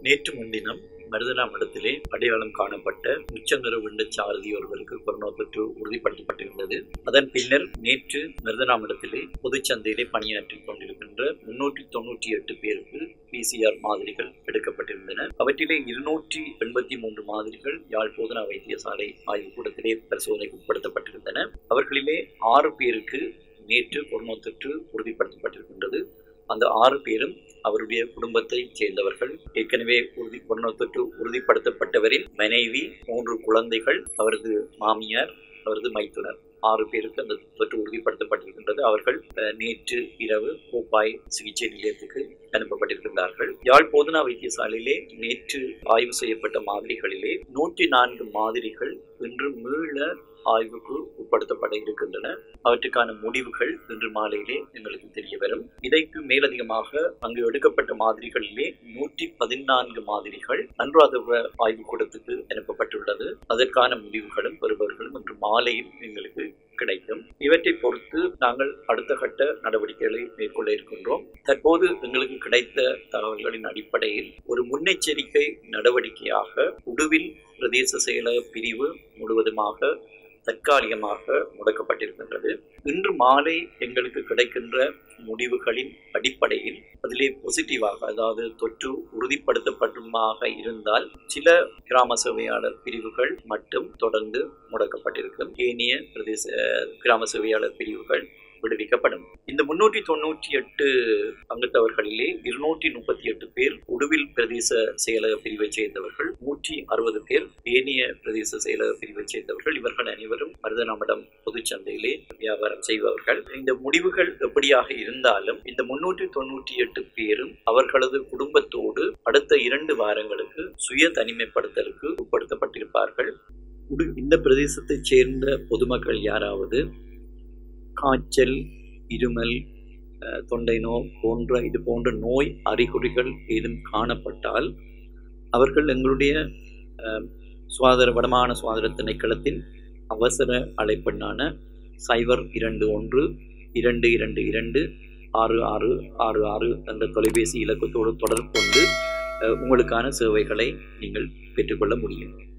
நேற்று முன்தினம் மருதனா மடத்திலே அடையாளம் காணப்பட்ட உச்சங்கர விண்ட சாரதி ஒருவருக்கு கொரோனா தொற்று உறுதிப்படுத்தப்பட்டிருந்தது அதன் பின்னர் நேற்று மருதனா மடத்திலே பொதுச்சந்தையிலே பணியாற்றிக் கொண்டிருக்கின்ற முன்னூற்றி தொண்ணூற்றி எட்டு பேருக்கு பிசிஆர் மாதிரிகள் எடுக்கப்பட்டிருந்தன அவற்றிலே இருநூற்றி எண்பத்தி மூன்று மாதிரிகள் யாழ் போதனா வைத்தியசாலை ஆய்வுக்கூடத்திலே பரிசோதனைக்கு உட்படுத்தப்பட்டிருந்தன அவர்களிலே ஆறு பேருக்கு நேற்று கொரோனா தொற்று உறுதிப்படுத்தப்பட்டிருக்கின்றது அந்த ஆறு பேரும் அவருடைய குடும்பத்தை சேர்ந்தவர்கள் ஏற்கனவே உறுதி கொரோனா தொற்று உறுதிப்படுத்தப்பட்டவரின் மனைவி மூன்று குழந்தைகள் அவரது மாமியார் அவரது மைத்துனர் ஆறு பேருக்கு அந்த தொற்று உறுதிப்படுத்தப்பட்டிருக்கின்றது அவர்கள் அஹ், நேற்று இரவு கோப்பாய் சிகிச்சை நிலையத்துக்கு அனுப்பப்பட்டிருக்கின்றார்கள் யாழ் போதனா வைத்தியசாலையிலே நேற்று ஆய்வு செய்யப்பட்ட மாதிரிகளிலே நூற்றி நான்கு மாதிரிகள் இன்று மீள ஆய்வுக்கு உட்படுத்தப்பட இருக்கின்றன அவற்றுக்கான முடிவுகள் இன்று மாலையிலே எங்களுக்கு தெரிய வரும் இதற்கு மேலதிகமாக அங்கு எடுக்கப்பட்ட மாதிரிகளிலே நூற்றி பதினான்கு மாதிரிகள் அனுராதபுர ஆய்வுக்கூடத்துக்கு அனுப்பப்பட்டுள்ளது அதற்கான முடிவுகளும் பெறுபவர்களும் இன்று மாலையில் எங்களுக்கு கிடைக்கும் இவற்றை பொறுத்து நாங்கள் அடுத்த கட்ட நடவடிக்கைகளை மேற்கொள்ள இருக்கின்றோம் தற்போது எங்களுக்கு கிடைத்த தகவல்களின் அடிப்படையில் ஒரு முன்னெச்சரிக்கை நடவடிக்கையாக உடுவில் பிரதேச செயலக பிரிவு முழுவதுமாக தற்காலிகமாக முடக்கப்பட்டிருக்கின்றது இன்று மாலை எங்களுக்கு கிடைக்கின்ற முடிவுகளின் அடிப்படையில் அதிலே பாசிட்டிவாக அதாவது தொற்று உறுதிப்படுத்தப்பட்டுமாக இருந்தால் சில கிராம சேவையாளர் பிரிவுகள் மட்டும் தொடர்ந்து முடக்கப்பட்டிருக்கும் ஏனைய பிரதேச கிராம சேவையாளர் பிரிவுகள் விடுவிக்கப்படும் இந்த முன்னூற்றி தொண்ணூற்றி எட்டு அங்கத்தவர்களிலே இருநூற்றி முப்பத்தி எட்டு பேர் உடுவில் பிரதேச செயலக பிரிவைச் சேர்ந்தவர்கள் நூற்றி அறுபது பேர் ஏனைய பிரதேச செயலக பிரிவைச் சேர்ந்தவர்கள் இவர்கள் அனைவரும் மருதநாமடம் பொதுச்சந்தையிலே வியாபாரம் செய்பவர்கள் இந்த முடிவுகள் எப்படியாக இருந்தாலும் இந்த முன்னூற்றி தொண்ணூற்றி எட்டு பேரும் அவர்களது குடும்பத்தோடு அடுத்த இரண்டு வாரங்களுக்கு சுய தனிமைப்படுத்தலுக்கு உட்படுத்தப்பட்டிருப்பார்கள் உடு- இந்த பிரதேசத்தைச் சேர்ந்த பொதுமக்கள் யாராவது காய்ச்சல் இருமல் அஹ், தொண்டை நோய் போன்ற இது போன்ற நோய் அறிகுறிகள் ஏதும் காணப்பட்டால் அவர்கள் எங்களுடைய அஹ், சுகாதார வடமான சுகாதார திணைக்களத்தின் அவசர அழைப்பெண்ணான சைபர் இரண்டு ஒன்று இரண்டு இரண்டு இரண்டு ஆறு ஆறு ஆறு ஆறு என்ற தொலைபேசி இலக்கத்தோடு தொடர்பு கொண்டு அஹ், உங்களுக்கான சேவைகளை நீங்கள் பெற்றுக்கொள்ள முடியும்